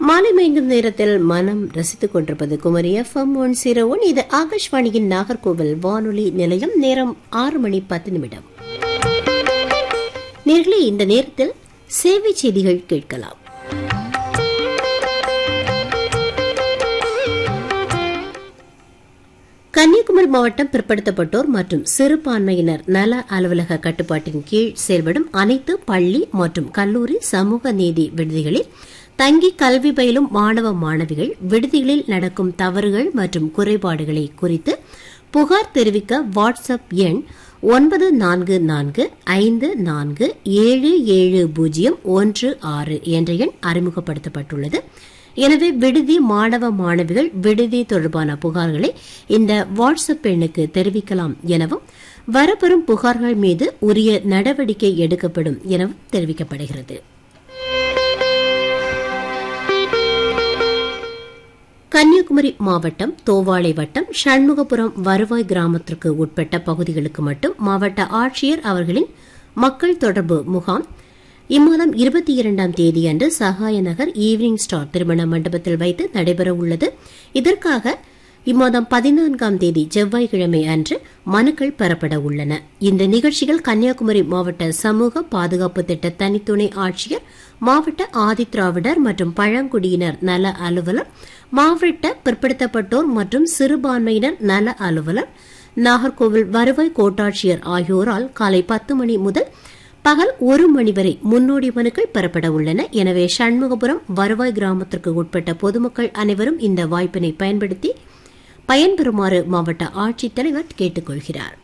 மாலை மயங்கும் நேரத்தில் மனம் ரசித்துக் கொண்டிருப்பது Kumari FM one zero one இது ஆகாஷ்வாணியின் நாகர்கோவில் வானொலி நிலையம் நேரம் ஆறு மணி பத்து நிமிடம் நேர்களே இந்த நேரத்தில் சேவை செய்திகள் கேட்கலாம் கன்னியாகுமரி மாவட்டம் பிற்படுத்தப்பட்டோர் மற்றும் சிறுபான்மையினர் நல அலுவலக கட்டுப்பாட்டின் கீழ் செயல்படும் அனைத்து பள்ளி மற்றும் கல்லூரி சமூக நீதி விடுதிகளில் தங்கி கல்வி பயிலும் மாணவ மாணவிகள் விடுதிகளில் நடக்கும் தவறுகள் மற்றும் குறைபாடுகளை குறித்து புகார் தெரிவிக்க வாட்ஸ்அப் எண் ஒன்பது நான்கு நான்கு ஐந்து நான்கு ஏழு ஏழு பூஜ்ஜியம் ஒன்று ஆறு என்ற எண் அறிமுகப்படுத்தப்பட்டுள்ளது எனவே விடுதி மாணவ மாணவிகள் விடுதி தொடர்பான புகார்களை இந்த வாட்ஸ்அப் எண்ணுக்கு தெரிவிக்கலாம் எனவும் வரப்பெறும் புகார்கள் மீது உரிய நடவடிக்கை எடுக்கப்படும் எனவும் தெரிவிக்கப்படுகிறது கன்னியாகுமரி மாவட்டம் தோவாளை வட்டம் சண்முகபுரம் வருவாய் கிராமத்திற்கு உட்பட்ட பகுதிகளுக்கு மட்டும் மாவட்ட ஆட்சியர் அவர்களின் மக்கள் தொடர்பு முகாம் இம்மாதம் இருபத்தி இரண்டாம் தேதியன்று சகாய நகர் ஈவினிங் ஸ்டார் திருமண மண்டபத்தில் வைத்து நடைபெற உள்ளது இதற்காக இம்மாதம் பதினான்காம் தேதி செவ்வாய்க்கிழமை அன்று மனுக்கள் பெறப்பட உள்ளன இந்த நிகழ்ச்சிகள் கன்னியாகுமரி மாவட்ட சமூக பாதுகாப்பு திட்ட தனித்துணை ஆட்சியர் மாவட்ட ஆதிதிராவிடர் மற்றும் பழங்குடியினர் நல அலுவலர் மாவட்ட பிற்படுத்தப்பட்டோர் மற்றும் சிறுபான்மையினர் நல அலுவலர் நாகர்கோவில் வருவாய் கோட்டாட்சியர் ஆகியோரால் காலை பத்து மணி முதல் பகல் ஒரு மணி வரை முன்னோடி மனுக்கள் பெறப்பட உள்ளன எனவே சண்முகபுரம் வருவாய் கிராமத்திற்கு உட்பட்ட பொதுமக்கள் அனைவரும் இந்த வாய்ப்பினை பயன்படுத்தி பயன்பெறுமாறு மாவட்ட ஆட்சித்தலைவர் கேட்டுக் கொள்கிறார்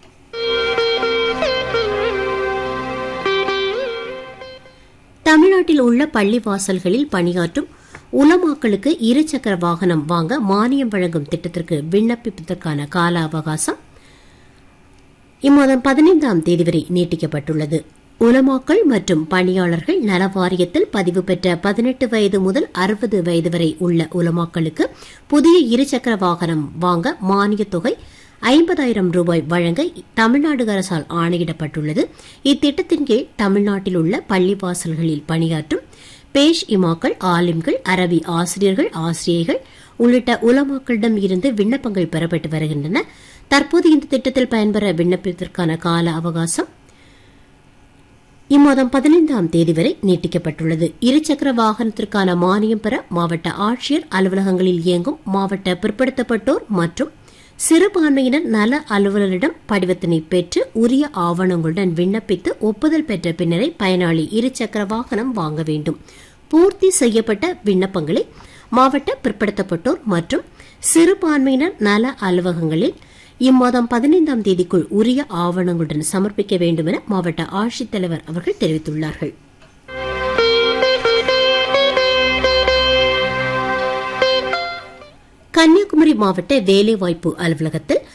தமிழ்நாட்டில் உள்ள பள்ளிவாசல்களில் பணியாற்றும் உலமாக்களுக்கு இருசக்கர வாகனம் வாங்க மானியம் வழங்கும் திட்டத்திற்கு விண்ணப்பிப்பதற்கான கால அவகாசம் இம்மாதம் பதினைந்தாம் தேதி வரை நீட்டிக்கப்பட்டுள்ளது உலமாக்கள் மற்றும் பணியாளர்கள் நல வாரியத்தில் பதிவு பெற்ற பதினெட்டு வயது முதல் அறுபது வயது வரை உள்ள உலமாக்களுக்கு புதிய இருசக்கர வாகனம் வாங்க மானியத் தொகை ஐம்பதாயிரம் ரூபாய் வழங்க தமிழ்நாடு அரசால் ஆணையிடப்பட்டுள்ளது இத்திட்டத்தின் கீழ் தமிழ்நாட்டில் உள்ள பள்ளிவாசல்களில் பணியாற்றும் பேஷ் இமாக்கள் ஆலிம்கள் அரபி ஆசிரியர்கள் ஆசிரியைகள் உள்ளிட்ட உலமாக்களிடம் இருந்து விண்ணப்பங்கள் பெறப்பட்டு வருகின்றன தற்போது இந்த திட்டத்தில் பயன்பெற விண்ணப்பத்திற்கான கால அவகாசம் இம்மாதம் பதினைந்தாம் தேதி வரை நீட்டிக்கப்பட்டுள்ளது இருசக்கர வாகனத்திற்கான மானியம் பெற மாவட்ட ஆட்சியர் அலுவலகங்களில் இயங்கும் மாவட்ட பிற்படுத்தப்பட்டோர் மற்றும் சிறுபான்மையினர் நல அலுவலரிடம் படிவத்தினை பெற்று உரிய ஆவணங்களுடன் விண்ணப்பித்து ஒப்புதல் பெற்ற பின்னரே பயனாளி இருசக்கர வாகனம் வாங்க வேண்டும் பூர்த்தி செய்யப்பட்ட விண்ணப்பங்களை மாவட்ட பிற்படுத்தப்பட்டோர் மற்றும் சிறுபான்மையினர் நல அலுவலகங்களில் இம்மாதம் பதினைந்தாம் தேதிக்குள் உரிய ஆவணங்களுடன் சமர்ப்பிக்க வேண்டும் என மாவட்ட ஆட்சித்தலைவர் அவர்கள் தெரிவித்துள்ளார்கள் கன்னியாகுமரி மாவட்ட வேலைவாய்ப்பு அலுவலகத்தில்